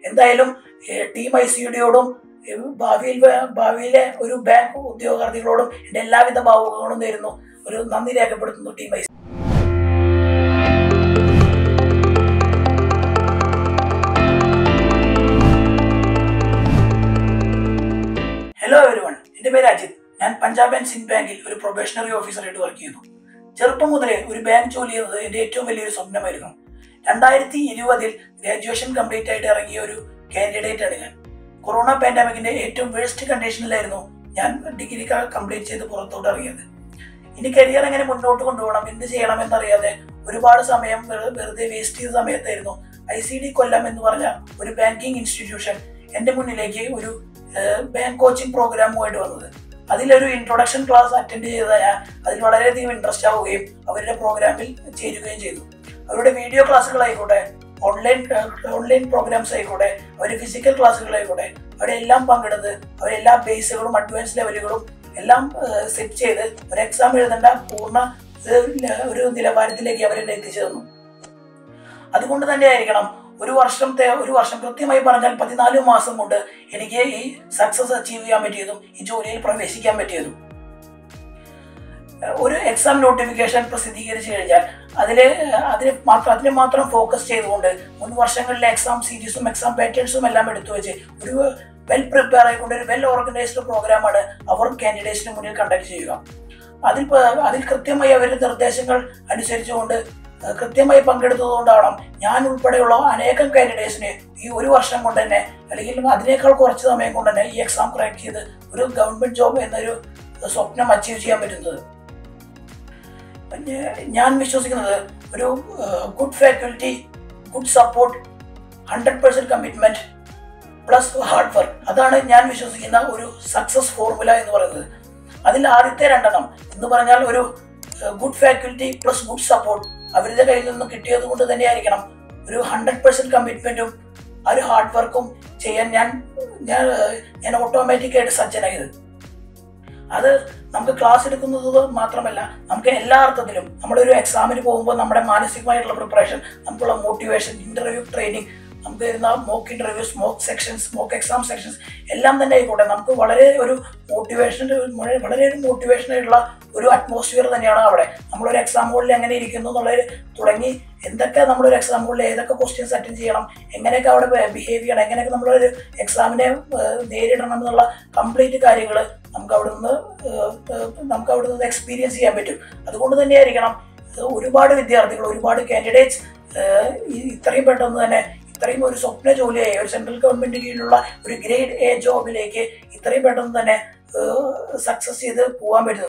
എന്തായാലും ഏഹ്, team I സിയുടെയോടും ഏഹ്, ഭാവിയിൽ വേ- ഭാവിയിലെ ഒരു ബാങ്ക് ഉദ്യോഗാർത്ഥികളോടും എൻ്റെ എല്ലാവിധ ഭാവുകങ്ങളും നേരുന്നു ഒരു നന്ദി രേഖപ്പെടുത്തുന്നു team I hello everyone എൻ്റെ പേര് അജിത് ഞാൻ പഞ്ചാബ് ആൻഡ് സിന്ധ് ബാങ്കിൽ ഒരു പ്രൊബേഷണറി ഓഫീസറായിട്ട് വർക്ക് ചെയ്യുന്നു ചെറുപ്പം മുതലേ ഒരു ബാങ്ക് ജോലി ചെയ്യുന്നത് എൻ്റെ ഏറ്റവും വലിയൊരു സ്വപ്നമായിരുന്നു രണ്ടായിരത്തി ഇരുപതിൽ ഗ്രാജുവേഷൻ കംപ്ലീറ്റ് ആയിട്ട് ഇറങ്ങിയ ഒരു കാൻഡിഡേറ്റ് ആണ് ഞാൻ കൊറോണ പാൻഡമിക്കിന്റെ ഏറ്റവും വേഴ്സ്റ്റ് കണ്ടീഷനിലായിരുന്നു ഞാൻ ഡിഗ്രി കംപ്ലീറ്റ് ചെയ്ത് പുറത്തോട്ട് ഇറങ്ങിയത് ഇനി കരിയർ എങ്ങനെ മുന്നോട്ട് കൊണ്ടുപോകണം എന്ത് ചെയ്യണം എന്നറിയാതെ ഒരുപാട് സമയം വെറു- വെറുതെ വേസ്റ്റ് ചെയ്ത സമയത്തായിരുന്നു ഐ സി ഡി കൊല്ലം എന്ന് പറഞ്ഞ ഒരു ബാങ്കിങ് ഇൻസ്റ്റിറ്റ്യൂഷൻ എൻ്റെ മുന്നിലേക്ക് ഒരു ബാങ്ക് കോച്ചിങ് പ്രോഗ്രാമുമായിട്ട് വന്നത് അതിലൊരു ഇൻട്രൊഡക്ഷൻ ക്ലാസ് അറ്റൻഡ് ചെയ്ത ഞാൻ അതിൽ വളരെയധികം ഇൻട്രസ്റ്റ് ആവുകയും അവരുടെ പ്രോഗ്രാമിൽ ചേരുകയും ചെയ്തു അവരുടെ വീഡിയോ ക്ലാസ്സുകളായിക്കോട്ടെ ഓൺലൈൻ ഓൺലൈൻ പ്രോഗ്രാംസ് ആയിക്കോട്ടെ അവരുടെ ഫിസിക്കൽ ക്ലാസ്സുകളായിക്കോട്ടെ അവിടെ എല്ലാം പങ്കെടുത്ത് അവരെല്ലാ ബേസുകളും അഡ്വാൻസ് ലെവലുകളും എല്ലാം സെറ്റ് ചെയ്ത് ഒരു എക്സാം എഴുതേണ്ട പൂർണ്ണ ഏഹ്, ല- ഒരു നിലവാരത്തിലേക്ക് അവരെന്നെ എത്തിച്ചു തന്നു അതുകൊണ്ട് തന്നെ ആയിരിക്കണം ഒരു വർഷത്തെ ഒരു വർഷം കൃത്യമായി പറഞ്ഞാൽ പതിനാല് മാസം കൊണ്ട് എനിക്ക് ഈ സക്സസ് അച്ചീവ് ചെയ്യാൻ പറ്റിയതും ഈ ജോലിയിൽ പ്രവേശിക്കാൻ പറ്റിയതും ഏഹ് ഒരു എക്സാം നോട്ടിഫിക്കേഷൻ പ്രസിദ്ധീകരിച്ചു കഴിഞ്ഞാൽ അതിൽ അതിന് മാത്രം അതിനെ മാത്രം ഫോക്കസ് ചെയ്തുകൊണ്ട് മുൻ വർഷങ്ങളിലെ എക്സാം സീരീസും എക്സാം പാറ്റേൺസും എല്ലാം എടുത്തു വെച്ച് ഒരു വെൽ പ്രിപ്പയർ ആയിക്കൊണ്ട് ഒരു വെൽ ഓർഗനൈസ്ഡ് പ്രോഗ്രാമാണ് അവർ കാൻഡിഡേറ്റ്സിന് മുന്നിൽ കണ്ടക്ട് ചെയ്യുക അതിൽ പ- അതിൽ കൃത്യമായി അവരുടെ നിർദ്ദേശങ്ങൾ അനുസരിച്ചുകൊണ്ട് ഏഹ് കൃത്യമായി പങ്കെടുത്തതുകൊണ്ടാവണം ഞാൻ ഉൾപ്പെടെയുള്ള അനേകം കാൻഡിഡേറ്റ്സിന് ഈ ഒരു വർഷം കൊണ്ട് തന്നെ അല്ലെങ്കിൽ അതിനേക്കാൾ കുറച്ച് സമയം കൊണ്ട് തന്നെ ഈ എക്സാം ക്രാക്ക് ചെയ്ത് ഒരു ഗവൺമെന്റ് ജോബ് എന്നൊരു സ്വപ്നം അച്ചീവ് ചെയ്യാൻ പറ്റുന്നത് പിന്നെ ഞാൻ വിശ്വസിക്കുന്നത് ഒരു good faculty good support hundred percent commitment plus hard work അതാണ് ഞാൻ വിശ്വസിക്കുന്ന ഒരു സക്സസ് ഫോർമുല എന്ന് പറയുന്നത് അതിൽ ആദ്യത്തെ രണ്ടെണ്ണം എന്ന് പറഞ്ഞാൽ ഒരു good faculty plus good support അവരുടെ കയ്യിൽ നിന്ന് കിട്ടിയത് കൊണ്ട് തന്നെയായിരിക്കണം ഒരു ഹൺഡ്രഡ് പെർസെൻറ്റ് കമ്മിറ്റ്മെൻറ്റും ആ ഒരു ഹാർഡ് വർക്കും ചെയ്യാൻ ഞാൻ ഞാൻ ഏഹ്, ഞാൻ ഓട്ടോമാറ്റിക്കായിട്ട് സജ്ജനായത് അത് നമുക്ക് ക്ലാസ് എടുക്കുന്നത് മാത്രമല്ല നമുക്ക് എല്ലാ അർത്ഥത്തിലും നമ്മളൊരു എക്സാമിന് പോകുമ്പോൾ നമ്മുടെ മാനസികമായിട്ടുള്ള പ്രിപ്പറേഷൻ നമുക്കുള്ള മോട്ടിവേഷൻ ഇന്റർവ്യൂ ട്രെയിനിങ് നമുക്ക് വരുന്ന mock interviews mock sections mock exam sections എല്ലാം തന്നെ ആയിക്കോട്ടെ നമുക്ക് വളരെ ഒരു മോട്ടിവേഷൻ വളരെ ഒരു മോട്ടിവേഷൻ ആയിട്ടുള്ള ഒരു അറ്റ്മോസ്ഫിയർ തന്നെയാണ് അവിടെ നമ്മളൊരു എക്സാം ഹോളിൽ എങ്ങനെ ഇരിക്കുന്നു എന്നുള്ളത് തുടങ്ങി എന്തൊക്കെ നമ്മളൊരു എക്സാം ഹോളിൽ ഏതൊക്കെ ക്വസ്റ്റ്യൻസ് അറ്റൻഡ് ചെയ്യണം എങ്ങനെയൊക്കെ അവിടെ ബിഹേവ് ചെയ്യണം എങ്ങനെയൊക്കെ നമ്മളൊരു എക്സാമിനെ ഏഹ്, നേരിടണം എന്നുള്ള കംപ്ലീറ്റ് കാര്യങ്ങൾ നമുക്ക് അവിടെ നിന്ന് ഏഹ്, ഏഹ്, നമുക്ക് അവിടെ നിന്ന് എക്സ്പീരിയൻസ് ചെയ്യാൻ പറ്റും അതുകൊണ്ട് തന്നെയായിരിക്കണം ഏഹ്, ഒരുപാട് വിദ്യാർത്ഥികൾ ഒരുപാട് കാൻഡിഡേറ്റ്സ് ഇത്രയും പെട്ടെന്ന് തന്നെ ഇത്രയും ഒരു സ്വപ്ന ജോലിയായി ഒരു സെൻട്രൽ ഗവൺമെന്റ് കീഴിലുള്ള ഒരു ഗ്രേഡ് എ ജോബിലേക്ക് ഇത്രയും പെട്ടെന്ന് തന്നെ സക്സസ് ചെയ്ത് പോകാൻ പറ്റുന്നത്